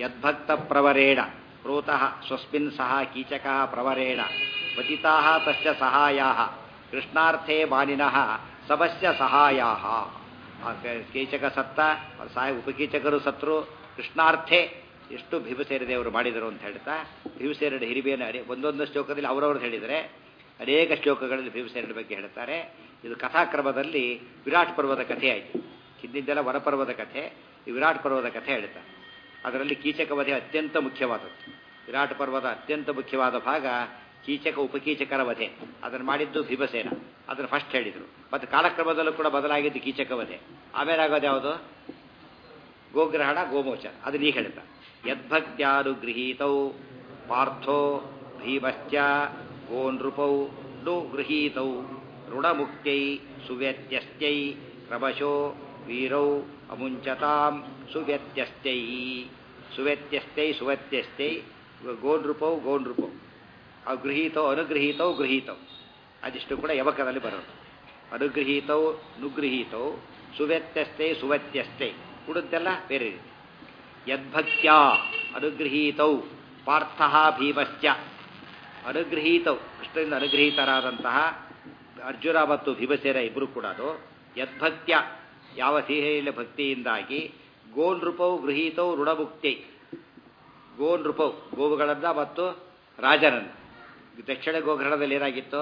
ಯದ್ಭಕ್ತ ಪ್ರವರೇಣ ಪ್ರೋತಃ ಸ್ವಸ್ಮಿನ್ ಸಹ ಕೀಚಕಃ ಪ್ರವರೇಣ ಪತಿತಾ ತಸ್ಯ ಸಹಾಯಾಹ ಕೃಷ್ಣಾರ್ಥೇ ಬಾಲಿನಃ ಸವಸ್ಯ ಸಹಾಯಾಹ ಆ ಕ- ಕೀಚಕ ಸತ್ತ ಅವ್ರ ಸಹಾಯ ಉಪಕೀಚಕರು ಸತ್ರು ಕೃಷ್ಣಾರ್ಥೇ ಎಷ್ಟು ಭೀಮಸೇನ ದೇವರು ಮಾಡಿದರು ಅಂತ ಹೇಳ್ತಾ ಭೀಮಸೇನ ಹಿರಿಮೆಯನ್ನು ಅರೆ ಒಂದೊಂದು ಶ್ಲೋಕದಲ್ಲಿ ಅವರವರು ಹೇಳಿದರೆ ಅನೇಕ ಶ್ಲೋಕಗಳಲ್ಲಿ ಭೀಮಸೇನ ಬಗ್ಗೆ ಹೇಳ್ತಾರೆ ಇದು ಕಥಾಕ್ರಮದಲ್ಲಿ ವಿರಾಟ್ ಪರ್ವದ ಕಥೆ ಆಯಿತು ಹಿಂದಿದ್ದೆಲ್ಲ ವರಪರ್ವದ ಕಥೆ ಈ ವಿರಾಟ್ ಪರ್ವದ ಕಥೆ ಹೇಳ್ತಾರೆ ಅದರಲ್ಲಿ ಕೀಚಕ ವಧೆ ಅತ್ಯಂತ ಮುಖ್ಯವಾದದ್ದು ವಿರಾಟ್ ಪರ್ವದ ಅತ್ಯಂತ ಮುಖ್ಯವಾದ ಭಾಗ ಕೀಚಕ ಉಪಕೀಚಕರ ವಧೆ ಅದನ್ನು ಮಾಡಿದ್ದು ಭೀಮಸೇನ ಅದನ್ನು ಫಸ್ಟ್ ಹೇಳಿದರು ಮತ್ತು ಕಾಲಕ್ರಮದಲ್ಲೂ ಕೂಡ ಬದಲಾಗಿದ್ದು ಕೀಚಕ ವಧೆ ಆಮೇಲೆ ಆಗೋದು ಯಾವುದು ಗೋಗ್ರಹಣ ಗೋಮೋಚನ ಅದನ್ನ ಈಗ ಹೇಳ್ತಾ ಯದ್ಭಕ್ತ್ಯಾನುಗೃಹೀತೌ ಪಾರ್ಥೋ ಭೀಮಶ್ಚ ಗೋನೃಪೌ ನು ಗೃಹೀತೌ ಋಣಮುಕ್ತೈ ಸುವ್ಯತ್ಯಸ್ತೈ ಕ್ರಮಶೋ ವೀರೌ ಅಮುಂಚತಾಂ ಸುವ್ಯತ್ಯಸ್ತೈ ಸುವ್ಯತ್ಯಸ್ತೈ ಸುವ್ಯತ್ಯಸ್ತೈ ಗೋನೃಪೌ ಗೋನೃಪೌ ಅವು ಗೃಹೀತೌ ಅನುಗೃಹೀತೌ ಗೃಹೀತೌ ಅದಿಷ್ಟು ಕೂಡ ಯವಕದಲ್ಲಿ ಬರೋದು ಅನುಗೃಹೀತೌ ನುಗೃಹೀತೌ ಸುವ್ಯತ್ಯಸ್ತೈ ಸುವ್ಯತ್ಯಸ್ತೈ ಉಳಿದೆಲ್ಲ ಬೇರೆ ರೀತಿ ಯದ್ಭಕ್ತ್ಯಾ ಅನುಗೃಹೀತೌ ಪಾರ್ಥ ಭೀಮಶ್ಚ ಅನುಗೃಹೀತೌ ಕೃಷ್ಣರಿಂದ ಅನುಗೃಹೀತರಾದಂತಹ ಅರ್ಜುನ ಮತ್ತು ಭೀಮಸೇನ ಇಬ್ಬರು ಕೂಡ ಯದ್ಭಕ್ತ್ಯ ಯಾವ ಸಿಹಿಲ ಭಕ್ತಿಯಿಂದಾಗಿ ಗೋನೃಪೌ ಗೃಹೀತೌ ಋಣಮುಕ್ತಿ ಗೋನೃಪೌ ಗೋವುಗಳನ್ನ ಮತ್ತು ರಾಜನನ್ನು ದಕ್ಷಿಣ ಗೋಗ್ರಹಣದಲ್ಲಿ ಏನಾಗಿತ್ತು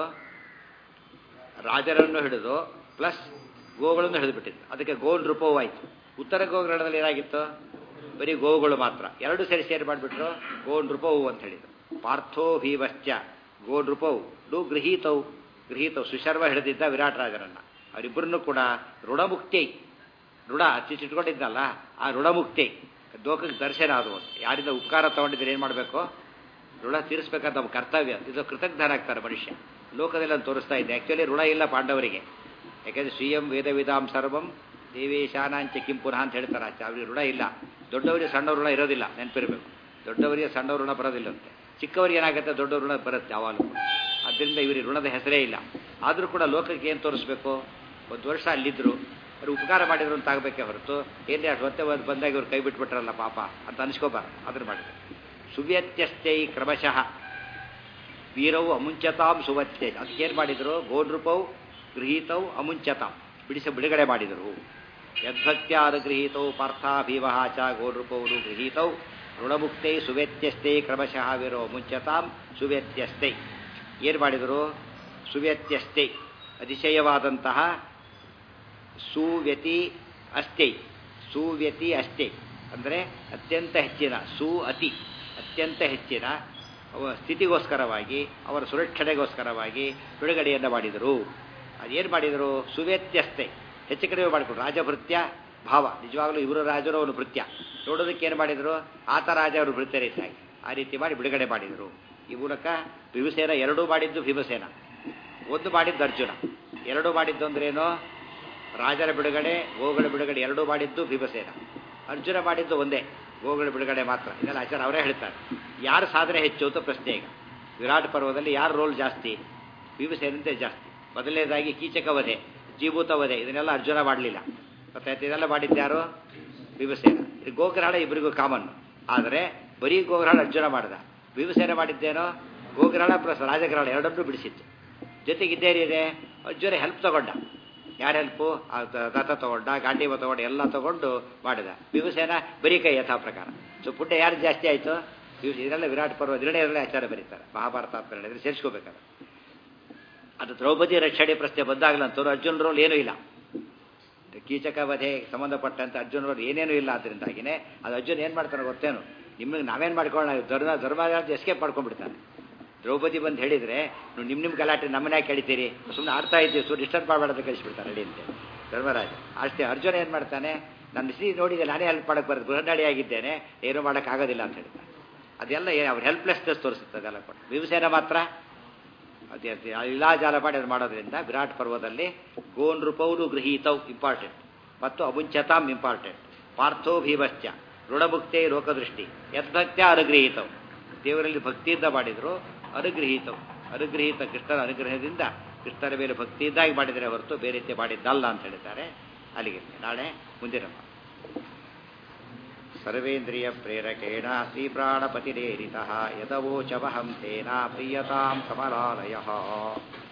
ರಾಜರನ್ನು ಹಿಡಿದು ಪ್ಲಸ್ ಗೋಗಳನ್ನು ಹಿಡಿದುಬಿಟ್ಟಿತ್ತು ಅದಕ್ಕೆ ಗೋಲ್ ರೂಪವೂ ಆಯಿತು ಉತ್ತರ ಗೋಗ್ರಹಣದಲ್ಲಿ ಏನಾಗಿತ್ತು ಬರೀ ಗೋವುಗಳು ಮಾತ್ರ ಎರಡು ಸೇರಿ ಸೇರಿ ಮಾಡಿಬಿಟ್ರು ಗೋನ್ ರೂಪವು ಅಂತ ಹೇಳಿದ್ರು ಪಾರ್ಥೋ ಭೀಮಶ್ಚ ಗೋನ್ ರೂಪವು ಡು ಗೃಹೀತವು ಗೃಹೀತವು ಸುಶರ್ವ ಹಿಡಿದಿದ್ದ ವಿರಾಟ್ ರಾಜರನ್ನ ಅವರಿಬ್ಬರನ್ನು ಕೂಡ ಋಣಮುಕ್ತಿ ಋಣ ಹಚ್ಚಿಟ್ಕೊಂಡಿದ್ದಲ್ಲ ಆ ಋಣಮುಕ್ತಿ ಲೋಕಕ್ಕೆ ದರ್ಶನ ಅದು ಯಾರಿಂದ ಉಪಕಾರ ತಗೊಂಡಿದ್ರೆ ಏನು ಮಾಡಬೇಕು ಋಣ ತೀರಿಸ್ಬೇಕಂತ ನಮ್ಮ ಕರ್ತವ್ಯ ಇದು ಕೃತಜ್ಞರಾಗ್ತಾರೆ ಮನುಷ್ಯ ಲೋಕದಲ್ಲಿ ಅಂತ ತೋರಿಸ್ತಾ ಇದ್ದೆ ಆ್ಯಕ್ಚುಲಿ ಋಣ ಇಲ್ಲ ಪಾಂಡವರಿಗೆ ಯಾಕೆಂದ್ರೆ ಸ್ವಯಂ ವೇದ ವಿಧಾಂ ಸರ್ವಂ ದೇವೇಶಾನಾಂಚ ಕಿಂ ಪುನಃ ಅಂತ ಹೇಳ್ತಾರೆ ಆಚೆ ಅವ್ರಿಗೆ ಋಣ ಇಲ್ಲ ದೊಡ್ಡವರಿಗೆ ಸಣ್ಣ ಋಣ ಇರೋದಿಲ್ಲ ನೆನಪಿರಬೇಕು ದೊಡ್ಡವರಿಗೆ ಸಣ್ಣ ಋಣ ಬರೋದಿಲ್ಲಂತೆ ಚಿಕ್ಕವರಿಗೆ ಏನಾಗುತ್ತೆ ದೊಡ್ಡ ಋಣ ಬರುತ್ತೆ ಯಾವಾಗಲೂ ಆದ್ದರಿಂದ ಇವರಿಗೆ ಋಣದ ಹೆಸರೇ ಇಲ್ಲ ಆದರೂ ಕೂಡ ಲೋಕಕ್ಕೆ ಏನು ತೋರಿಸ್ಬೇಕು ಒಂದು ವರ್ಷ ಅಲ್ಲಿದ್ದರು ಅವ್ರು ಉಪಕಾರ ಮಾಡಿದ್ರು ಅಂತ ಆಗಬೇಕೇ ಹೊರತು ಏನೇ ಅಷ್ಟು ಹೊತ್ತೆ ಬಂದು ಬಂದಾಗ ಇವ್ರು ಕೈ ಬಿಟ್ಬಿಟ್ರಲ್ಲ ಪಾಪ ಅಂತ ಅನಿಸ್ಕೋಬಾರ್ದು ಅದನ್ನು ಮಾಡಿದ್ರು ಸುವ್ಯತ್ಯಸ್ಥೈ ಕ್ರಮಶಃ ವೀರವು ಅಮುಂಚತಾಂ ಸುವತ್ಯ ಅದಕ್ಕೇನು ಮಾಡಿದರು ಗೋನೃಪವು ಗೃಹೀತವು ಅಮುಂಚತಾಂ ಬಿಡಿಸಿ ಬಿಡುಗಡೆ ಮಾಡಿದರು ಯದ್ಭಕ್ತ್ಯ ಅನುಗೃಹೀತೌ ಪಾರ್ಥ ಭೀಮಃ ಚ ಗೋನೃಪೌರು ಗೃಹೀತೌ ಋಣಮುಕ್ತೈ ಸುವ್ಯತ್ಯಸ್ಥೈ ಕ್ರಮಶಃ ವೀರೋ ಮುಂಚತಾಂ ಸುವ್ಯತ್ಯಸ್ಥೈ ಏನು ಮಾಡಿದರು ಸುವ್ಯತ್ಯಸ್ಥೈ ಅತಿಶಯವಾದಂತಹ ಸುವ್ಯತಿ ಅಷ್ಟೈ ಸುವ್ಯತಿ ಅಷ್ಟೈ ಅಂದರೆ ಅತ್ಯಂತ ಹೆಚ್ಚಿನ ಸು ಅತಿ ಅತ್ಯಂತ ಹೆಚ್ಚಿನ ಅವ ಸ್ಥಿತಿಗೋಸ್ಕರವಾಗಿ ಅವರ ಸುರಕ್ಷಣೆಗೋಸ್ಕರವಾಗಿ ಬಿಡುಗಡೆಯನ್ನು ಮಾಡಿದರು ಅದೇನು ಮಾಡಿದರು ಸುವ್ಯತ್ಯಸ್ಥೆ ಹೆಚ್ಚು ಕಡಿಮೆ ಮಾಡಿಕೊಟ್ರು ರಾಜಭೃತ್ಯ ಭಾವ ನಿಜವಾಗಲೂ ಇವರು ರಾಜರು ಅವನು ಭೃತ್ಯ ನೋಡೋದಕ್ಕೆ ಏನು ಮಾಡಿದರು ಆತ ರಾಜ ಅವರು ಭೃತ್ಯ ರೀತಿಯಾಗಿ ಆ ರೀತಿ ಮಾಡಿ ಬಿಡುಗಡೆ ಮಾಡಿದರು ಈ ಮೂಲಕ ಭೀಮಸೇನ ಎರಡೂ ಮಾಡಿದ್ದು ಭೀಮಸೇನ ಒಂದು ಮಾಡಿದ್ದು ಅರ್ಜುನ ಎರಡೂ ಮಾಡಿದ್ದು ಅಂದ್ರೇನು ರಾಜರ ಬಿಡುಗಡೆ ಗೋಗಳ ಬಿಡುಗಡೆ ಎರಡೂ ಮಾಡಿದ್ದು ಭೀಮಸೇನ ಅರ್ಜುನ ಮಾಡಿದ್ದು ಒಂದೇ ಗೋಗಳ ಬಿಡುಗಡೆ ಮಾತ್ರ ಇದೆಲ್ಲ ಆಚಾರ ಅವರೇ ಹೇಳ್ತಾರೆ ಯಾರು ಸಾಧನೆ ಹೆಚ್ಚು ಅಂತ ಪ್ರಶ್ನೆ ಈಗ ವಿರಾಟ್ ಪರ್ವದಲ್ಲಿ ಯಾರು ರೋಲ್ ಜಾಸ್ತಿ ಭೀಮಸೇನಂತೆ ಜಾಸ್ತಿ ಮೊದಲನೇದಾಗಿ ಕೀಚಕ ವಧೆ ಜೀಭೂತ ವಧೆ ಇದನ್ನೆಲ್ಲ ಅರ್ಜುನ ಮಾಡಲಿಲ್ಲ ಗೊತ್ತಾಯ್ತು ಇದೆಲ್ಲ ಮಾಡಿದ್ಯಾರು ಭೀಮಸೇನ ಇದು ಗೋಗ್ರಹಣ ಇಬ್ಬರಿಗೂ ಕಾಮನ್ ಆದರೆ ಬರೀ ಗೋಗ್ರಹಣ ಅರ್ಜುನ ಮಾಡಿದ ಭೀಮಸೇನ ಮಾಡಿದ್ದೇನೋ ಗೋಗ್ರಹಣ ಪ್ಲಸ್ ರಾಜಗ್ರಹಣ ಎರಡನ್ನೂ ಬಿಡಿಸಿತ್ತು ಜೊತೆಗಿದ್ದೇನಿದೆ ಅರ್ಜುನ ಹೆಲ್ಪ್ ತಗೊಂಡ ಯಾರ ಹೆಲ್ಪು ದತ್ತ ತಗೊಂಡ ಗಾಂಡೀವ ತಗೊಂಡು ಎಲ್ಲ ತಗೊಂಡು ಮಾಡಿದ ಭೀಮಸೇನ ಬರೀ ಕೈ ಯಥಾ ಪ್ರಕಾರ ಸೊ ಪುಣ್ಯ ಯಾರು ಜಾಸ್ತಿ ಆಯಿತು ಇದೆಲ್ಲ ವಿರಾಟ್ ಪರ್ವ ನಿರ್ಣಯದಲ್ಲೇ ಆಚಾರ ಬರೀತಾರೆ ಮಹಾಭಾರತ ಅಂತ ಹೇಳಿದ್ರೆ ಸೇರಿಸ್ಕೋಬೇಕಾದ್ರೆ ಅದು ದ್ರೌಪದಿ ರಕ್ಷಣೆ ಪ್ರಶ್ನೆ ಬಂದಾಗಲಂತೂ ಅರ್ಜುನ ರೋಲ್ ಏನೂ ಇಲ್ಲ ಕೀಚಕ ವಧೆ ಸಂಬಂಧಪಟ್ಟಂತೆ ಅರ್ಜುನ ರೋಲ್ ಏನೇನೂ ಇಲ್ಲ ಅದರಿಂದಾಗಿನೇ ಅದು ಅರ್ಜುನ್ ಏನು ಮಾಡ್ತಾನೆ ಗೊತ್ತೇನು ನಿಮಗೆ ನಾವೇನು ಮಾಡ್ಕೊಳ್ಳೋಣ ಧರ್ಮ ಧರ್ಮ ಎಸ್ಕೇಪ್ ಮಾಡ್ಕೊಂಡ್ಬಿಡ್ತಾನೆ ದ್ರೌಪದಿ ಬಂದು ಹೇಳಿದರೆ ನೀವು ನಿಮ್ಮ ನಿಮ್ಮ ಗಲಾಟೆ ನಮ್ಮನ್ನೇ ಕೇಳ್ತೀರಿ ಸುಮ್ಮನೆ ಆಡ್ತಾ ಇದ್ದೀವಿ ಸೊ ಡಿಸ್ಟರ್ಬ್ ಮಾಡಬಾರ್ದು ಕಳಿಸ್ಬಿಡ್ತಾರೆ ರೆಡಿ ಅಂತ ಧರ್ಮರಾಜ ಅಷ್ಟೇ ಅರ್ಜುನ ಏನು ಮಾಡ್ತಾನೆ ನನ್ನ ಸ್ಥಿತಿ ನೋಡಿದೆ ನಾನೇ ಹೆಲ್ಪ್ ಮಾಡಕ್ಕೆ ಬರೋದು ಗೃಹನಾಡಿ ಆಗಿದ್ದೇನೆ ಏನೂ ಮಾಡೋಕ್ಕಾಗೋದಿಲ್ಲ ಅಂತ ಹೇಳ್ತಾನೆ ಅದೆಲ್ಲ ಅವ್ರ ಹೆಲ್ಪ್ಲೆಸ್ನೆಸ್ ತೋರಿಸುತ್ತೆ ಅದೆಲ್ಲ ಕೂಡ ಭೀಮಸೇನ ಮಾತ್ರ ಅದೇ ಅದೇ ಇಲಾಜಾಲ ಮಾಡಿ ಅದು ಮಾಡೋದ್ರಿಂದ ವಿರಾಟ್ ಪರ್ವದಲ್ಲಿ ಗೋನ್ ರೂಪೌರು ಗೃಹೀತೌ ಇಂಪಾರ್ಟೆಂಟ್ ಮತ್ತು ಅಮುಂಚತಾಂ ಇಂಪಾರ್ಟೆಂಟ್ ಪಾರ್ಥೋ ಭೀಮಶ್ಚ ಋಣಮುಕ್ತೇ ಲೋಕದೃಷ್ಟಿ ಯದ್ಭಕ್ತ್ಯ ಅನುಗೃಹೀತವು ದೇವರಲ್ಲಿ ಭಕ್ತಿಯಿಂದ ಮಾಡಿದರು ಅನುಗೃಹೀತವು ಅನುಗೃಹೀತ ಕೃಷ್ಣನ ಅನುಗ್ರಹದಿಂದ ಕೃಷ್ಣನ ಮೇಲೆ ಭಕ್ತಿಯಿಂದಾಗಿ ಮಾಡಿದರೆ ಹೊರತು ಬೇರೆ ರೀತಿ ಮಾಡಿದ್ದಲ್ಲ ಅಂತ ಹೇಳಿದ್ದಾರೆ ಅಲ್ಲಿಗೆ ನಾಳೆ ಮುಂದಿನ ಸರ್ವೇಂದ್ರಿಯ ಪ್ರೇರಕೇಣ ಶ್ರೀಪ್ರಾಣಪತಿರೇರಿತಃ ಯದವೋಚವಹಂ ತೇನ ಪ್ರೀಯತಾಂ ಕಮಲಾಲಯ